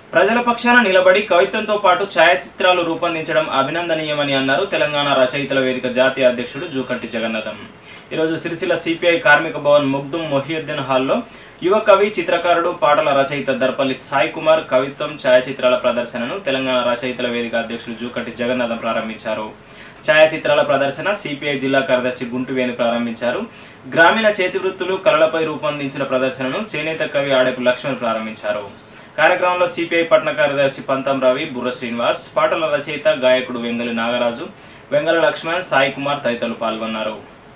ప్రజల పక్షాన నిలబడి కవిత్వంతో పాటు ఛాయాచిత్రాలు రూపొందించడం అభినందనీయమని అన్నారు తెలంగాణ రచయితల వేదిక జాతీయ అధ్యక్షుడు జూకంటి జగన్నాథం ఈరోజు సిరిసిల్ల సిపిఐ కార్మిక భవన్ ముగ్దుం మొహియుద్దీన్ హాల్లో యువ కవి చిత్రకారుడు పాటల రచయిత దర్పల్లి సాయి కుమార్ కవిత్వం ఛాయాచిత్రాల ప్రదర్శనను తెలంగాణ రచయితల వేదిక అధ్యక్షుడు జూకంటి జగన్నాథం ప్రారంభించారు ఛాయాచిత్రాల ప్రదర్శన సిపిఐ జిల్లా కార్యదర్శి గుంటువేణి ప్రారంభించారు గ్రామీణ చేతివృత్తులు కళలపై రూపొందించిన ప్రదర్శనను చేనేత కవి ఆడపు లక్ష్మణ్ ప్రారంభించారు కార్యక్రమంలో సిపిఐ పట్న కార్యదర్శి పంతం రవి బుర్ర శ్రీనివాస్ పాటల రచయిత గాయకుడు వెంగలి నాగరాజు వెంగళ లక్ష్మణ్ సాయి కుమార్ తదితరులు పాల్గొన్నారు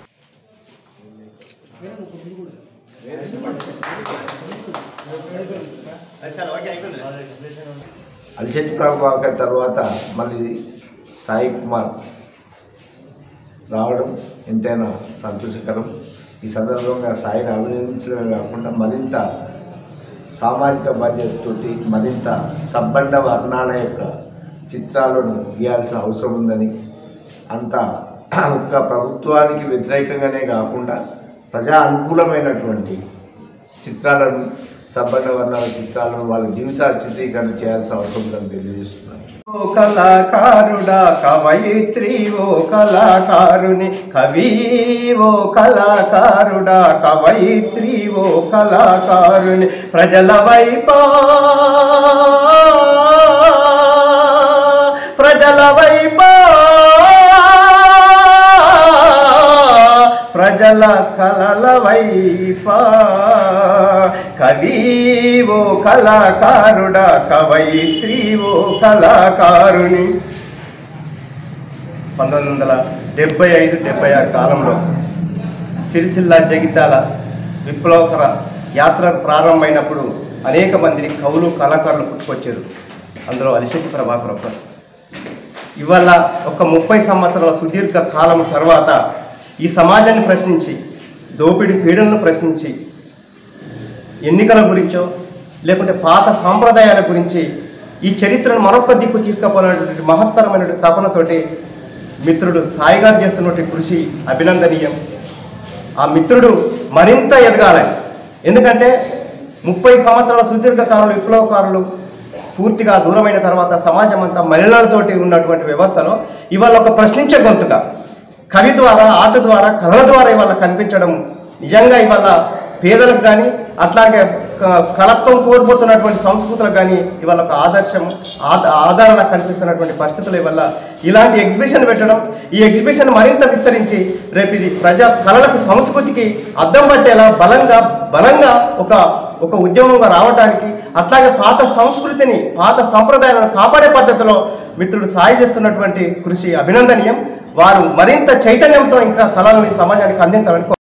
అల్చెట్టి ప్రభాకర్ తర్వాత మళ్ళీ సాయి కుమార్ రావడం ఎంతైనా సంతోషకరం ఈ సందర్భంగా సాయిని అభినందించడమే కాకుండా మరింత సామాజిక బాధ్యతతోటి మరింత సబ్బండ వర్ణాల యొక్క చిత్రాలను గీయాల్సిన అవసరం ఉందని అంత ఒక్క ప్రభుత్వానికి వ్యతిరేకంగానే కాకుండా ప్రజా అనుకూలమైనటువంటి చిత్రాలను సబ్బండ వర్ణాల చిత్రాలను వాళ్ళ జీవితాల చిత్రీకరణ చేయాల్సిన అవసరం ఉందని తెలియజేస్తున్నాను ఓ కళాకారుడా కవయిత్రి ఓ కళాకారుని కవి ఓ కళాకారుడా కవయిత్రి ఓ కళాకారుని ప్రజల వైపా ప్రజల వైపా ప్రజల కలల వైపా కవి ఓ కళాకారుడా కవయిత్రి ఓ కళాకారుని పంతొమ్మిది వందల డెబ్బై ఐదు డెబ్బై ఆరు కాలంలో సిరిసిల్ల జగిత్యాల విప్లవకర యాత్ర ప్రారంభమైనప్పుడు అనేక మందిని కవులు కళాకారులు పుట్టుకొచ్చారు అందులో అలిశెట్టి ప్రభాకర్ ఒకరు ఇవాళ ఒక ముప్పై సంవత్సరాల సుదీర్ఘ కాలం తర్వాత ఈ సమాజాన్ని ప్రశ్నించి దోపిడీ పీడనను ప్రశ్నించి ఎన్నికల గురించో లేకుంటే పాత సాంప్రదాయాల గురించి ఈ చరిత్రను మరొక దిక్కు తీసుకుపోయినటువంటి మహత్తరమైనటువంటి తపనతోటి మిత్రుడు సాయి గారు చేస్తున్నటువంటి కృషి అభినందనీయం ఆ మిత్రుడు మరింత ఎదగాలని ఎందుకంటే ముప్పై సంవత్సరాల సుదీర్ఘ కాలంలో విప్లవకారులు పూర్తిగా దూరమైన తర్వాత సమాజం అంతా మహిళలతోటి ఉన్నటువంటి వ్యవస్థలో ఇవాళ ఒక ప్రశ్నించే గొంతుగా కవి ద్వారా ఆట ద్వారా కళల ద్వారా ఇవాళ కనిపించడం నిజంగా ఇవాళ పేదలకు కానీ అట్లాగే క- కలత్వం కోల్పోతున్నటువంటి సంస్కృతులకు కానీ ఇవాళ ఒక ఆదర్శం ఆద- ఆదరణ కనిపిస్తున్నటువంటి పరిస్థితుల వల్ల ఇలాంటి ఎగ్జిబిషన్ పెట్టడం ఈ ఎగ్జిబిషన్ మరింత విస్తరించి రేపు ఇది ప్రజా కళలకు సంస్కృతికి అద్దం పట్టేలా బలంగా బలంగా ఒక ఒక ఉద్యమంగా రావడానికి అట్లాగే పాత సంస్కృతిని పాత సంప్రదాయాలను కాపాడే పద్ధతిలో మిత్రుడు సాయి చేస్తున్నటువంటి కృషి అభినందనీయం వారు మరింత చైతన్యంతో ఇంకా కళలని సమాజానికి అందించాలని కో-